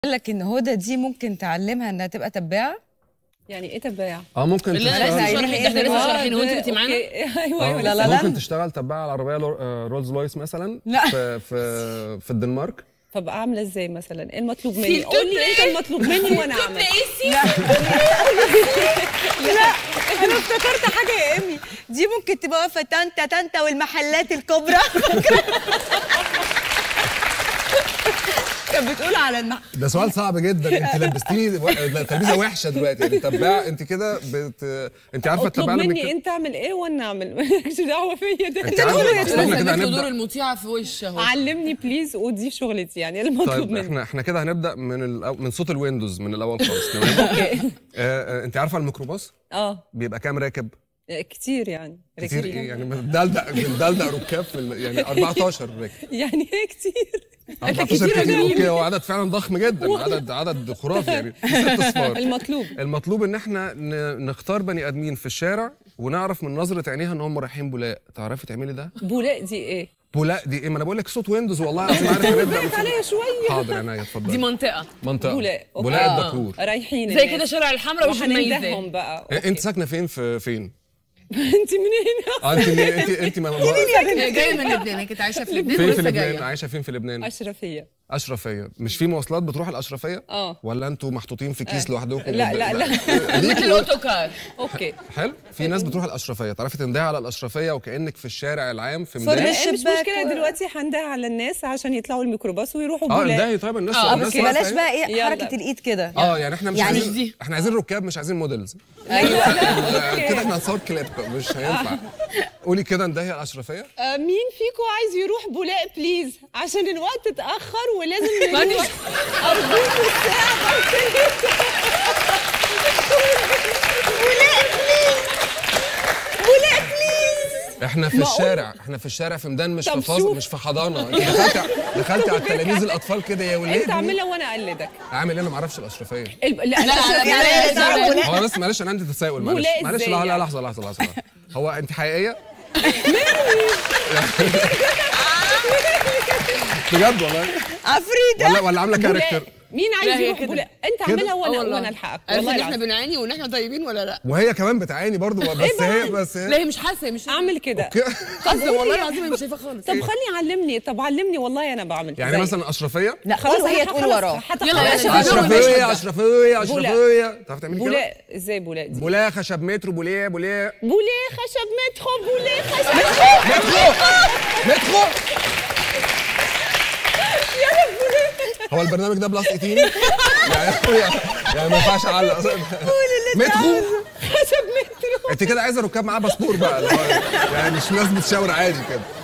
قال لك ان هدى دي ممكن تعلمها انها تبقى تباعه يعني ايه تباع اه ممكن لا احنا تشتغل قايلين شرحي إيه احنا لسه دلوقتي؟ شارحين هو انت كنت معانا أوكي. ايوه آه، ايوه لا لا لا. ممكن تشتغل تبع على عربيه لو- آه، رولز رويس مثلا لا. في في في الدنمارك فبقى عامله ازاي مثلا ايه المطلوب في مني التوب قول لي انت المطلوب مني وانا اعمل لا لا انا افتكرت حاجه يا امي دي ممكن تبقى واقفه تانتا تانتا والمحلات الكبرى كانت بتقول على المح... ده سؤال صعب جدا انت لبستيني و- تلبيسه وحشه دلوقتي يعني تباع انت كده بت... انت عارفه اطلب التباع لما مني ك- انت اعمل ايه وانا اعمل مالكش دعوه فيا ده انت عارفه أصل احنا كده احنا دور هنبدا المطيعه في وش اهو علمني بليز ودي شغلتي يعني المطلوب طيب مني احنا احنا كده هنبدا من الأو... من صوت الويندوز من الاول خالص تمام آه، آه، انت عارفه الميكروباص اه بيبقى كام راكب كتير يعني كتير راكبين. ايه يعني بندلدق بندلدق ركاب في ال... يعني 14 راكب يعني ايه كتير 14 كتير كتير أوي. اوكي هو عدد فعلا ضخم جدا عدد عدد خرافي يعني ست اصفار المطلوب المطلوب ان احنا ن- نختار بني ادمين في الشارع ونعرف من نظره عينيها ان هم رايحين بولاق تعرفي تعملي ده بولاق دي ايه بولاق دي ايه ما انا بقول لك صوت ويندوز والله العظيم عارف هنبدا من ضحك صوت- عليا شويه حاضر عينيا اتفضلي دي منطقه منطقه بولاق أوكي. بولاق آه. الدكرور رايحين زي الناس. كده شارع الحمراء وش الميزان وهنندههم بقى إيه، انت ساكنه فين في فين انت منين اه انت انت انت ما هي جايه من لبنان هي كانت عايشه في لبنان فين في ولسه لبنان جايه عايشه فين في لبنان اشرفيه اشرفيه مش في مواصلات بتروح الاشرفيه اه ولا انتوا محطوطين في كيس آه. لوحدكم لا، لا، لا. ليكوا الاوتوكار اوكي حلو في ناس بتروح الاشرفيه تعرفي تندهي على الاشرفيه وكانك في الشارع العام في فرن ميدان الش- مش الشباك مشكله و- دلوقتي هنده على الناس عشان يطلعوا الميكروباص ويروحوا اه بولاق اندهي طيب الناس آه، الناس بس واقفة بلاش اهي. بقى ايه يلا. حركه الايد كده اه يعني احنا مش يعني عايزين دي. احنا عايزين ركاب مش عايزين موديلز ايوه لا كده احنا هنصور كليب مش هينفع قولي كده اندهي على الاشرفيه آه، مين فيكم عايز يروح بولاق بليز عشان الوقت اتاخر ولازم معلش. نروح ارجوكوا الساعه بولاق بليز احنا في معقول؟ الشارع احنا في الشارع في ميدان مش طب في فاصل شوف. مش في حضانه انت دخلتي دخلتي على التلاميذ الاطفال كده يا ولاد انت اعملها وانا اقلدك عامل ايه انا ما اعرفش الاشرفيه الب... لا لا، لا، الأشرفية لا، لازم لا، بولاق. هو بس معلش انا عندي تساؤل معلش بولاق معلش ازاي لا لا يعني؟ لحظه لحظه لحظه هو انت حقيقيه بجد والله عفريته ولا ولا عامله بولاق. كاركتر مين عايز لا، هي يروح كده. بولاق انت كده؟ اعملها اه وانا والله وانا الحقك عارفه والله ان احنا العظيم. بنعاني وان احنا طيبين ولا لا وهي كمان بتعاني برضو بس هي بس لا هي هي مش حاسه هي مش اعمل كده اوكي حاسه والله العظيم هي مش شايفه خالص طب خلي علمني طب علمني والله انا بعمل يعني زي. مثلا اشرفيه لا خلاص وهي أنا تقول خلاص وراه حتى يلا خلاص. يا شباب. اشرفيه اشرفيه بولاق. اشرفيه تعرفي تعملي كده بولاق ازاي بولاق دي بولاق خشب مترو بولاق بولاق بولاق خشب مترو بولاق خشب مترو مترو هو البرنامج ده بلس 18 يعني يعني ما ينفعش اعلق مترو خشب مترو انت كده عايزه ركاب معاه باسبور بقى اللي هو يعني مش ناس بتشاور عادي كده